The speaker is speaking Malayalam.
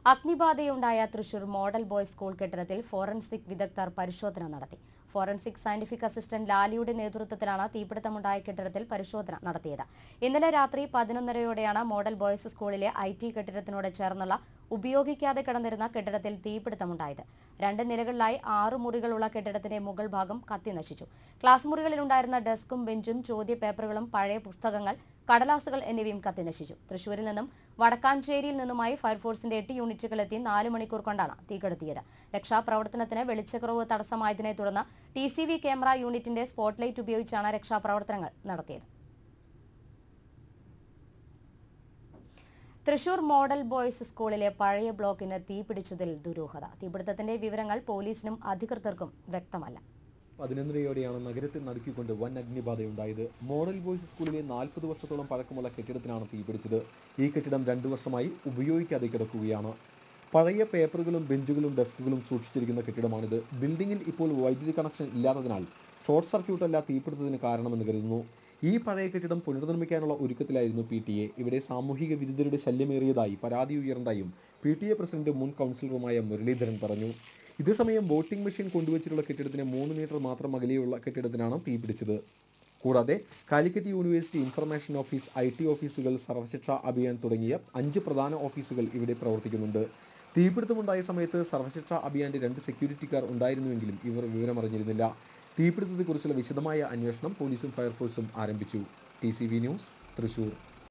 അഗ്നിബാധയുണ്ടായ തൃശൂർ മോഡൽ ബോയ്സ് സ്കൂൾ കെട്ടിടത്തിൽ ഫോറൻസിക് വിദഗ്ധർ പരിശോധന നടത്തി ഫോറൻസിക് സയന്റിഫിക് അസിസ്റ്റന്റ് ലാലിയുടെ നേതൃത്വത്തിലാണ് തീപിടുത്തമുണ്ടായ കെട്ടിടത്തിൽ പരിശോധന നടത്തിയത് ഇന്നലെ രാത്രി പതിനൊന്നരയോടെയാണ് മോഡൽ ബോയ്സ് സ്കൂളിലെ ഐ ടി കെട്ടിടത്തിനോട് ചേർന്നുള്ള ഉപയോഗിക്കാതെ കിടന്നിരുന്ന കെട്ടിടത്തിൽ തീപിടുത്തമുണ്ടായത് രണ്ട് നിലകളിലായി ആറ് മുറികളുള്ള കെട്ടിടത്തിന്റെ മുകൾ ഭാഗം കത്തി നശിച്ചു ക്ലാസ് മുറികളിലുണ്ടായിരുന്ന ഡെസ്കും ബെഞ്ചും ചോദ്യ പേപ്പറുകളും പഴയ പുസ്തകങ്ങൾ കടലാസുകൾ എന്നിവയും കത്തി നശിച്ചു തൃശൂരിൽ നിന്നും വടക്കാഞ്ചേരിയിൽ നിന്നുമായി ഫയർഫോഴ്സിന്റെ എട്ട് യൂണിറ്റുകൾ എത്തി നാല് മണിക്കൂർ കൊണ്ടാണ് തീകെടുത്തിയത് രക്ഷാപ്രവർത്തനത്തിന് വെളിച്ചക്കുറവ് തടസ്സമായതിനെ തുടർന്ന് ടി സി വി ക്യാമറ യൂണിറ്റിന്റെ സ്പോട്ട്ലൈറ്റ് ഉപയോഗിച്ചാണ് രക്ഷാപ്രവർത്തനങ്ങൾ നടത്തിയത് തൃശൂർ മോഡൽ ബോയ്സ് സ്കൂളിലെ പഴയ ബ്ലോക്കിന് തീപിടിച്ചതിൽ ദുരൂഹത തീപിടുത്തത്തിന്റെ വിവരങ്ങൾ പോലീസിനും അധികൃതർക്കും വ്യക്തമല്ല പതിനൊന്നരയോടെയാണ് നഗരത്തിൽ നടുക്കിക്കൊണ്ട് വൻ അഗ്നിബാധയുണ്ടായത് മോഡൽ ബോയ്സ് സ്കൂളിലെ നാൽപ്പത് വർഷത്തോളം പഴക്കമുള്ള കെട്ടിടത്തിനാണ് തീപിടിച്ചത് ഈ കെട്ടിടം രണ്ടു വർഷമായി ഉപയോഗിക്കാതെ കിടക്കുകയാണ് പഴയ പേപ്പറുകളും ബെഞ്ചുകളും ഡെസ്കുകളും സൂക്ഷിച്ചിരിക്കുന്ന കെട്ടിടമാണിത് ബിൽഡിംഗിൽ ഇപ്പോൾ വൈദ്യുതി കണക്ഷൻ ഇല്ലാത്തതിനാൽ ഷോർട്ട് സർക്യൂട്ടല്ല തീപിടുത്തത്തിന് കാരണമെന്ന് കരുതുന്നു ഈ പഴയ കെട്ടിടം പുനർനിർമ്മിക്കാനുള്ള ഒരുക്കത്തിലായിരുന്നു പി ടി എ ഇവിടെ സാമൂഹിക വിരുദ്ധരുടെ ശല്യമേറിയതായി പരാതി ഉയർന്നതായും പി ടി എ പ്രസിഡന്റ് മുൻ കൗൺസിലറുമായ മുരളീധരൻ പറഞ്ഞു ഇതേസമയം വോട്ടിംഗ് മെഷീൻ കൊണ്ടുവച്ചിട്ടുള്ള കെട്ടിടത്തിന് മൂന്ന് മീറ്റർ മാത്രം അകലെയുള്ള കെട്ടിടത്തിനാണ് തീപിടിച്ചത് കൂടാതെ Calicut university information office I T ഓഫീസുകൾ സർവശിക്ഷാ അഭിയാൻ തുടങ്ങിയ അഞ്ച് പ്രധാന ഓഫീസുകൾ ഇവിടെ പ്രവർത്തിക്കുന്നുണ്ട് തീപിടുത്തമുണ്ടായ സമയത്ത് സർവശിക്ഷാ അഭിയാന്റെ രണ്ട് സെക്യൂരിറ്റിക്കാർ ഉണ്ടായിരുന്നുവെങ്കിലും ഇവർ വിവരമറിഞ്ഞിരുന്നില്ല തീപിടുത്തത്തെക്കുറിച്ചുള്ള വിശദമായ അന്വേഷണം പോലീസും ഫയർഫോഴ്സും ആരംഭിച്ചു T C V news Thrissur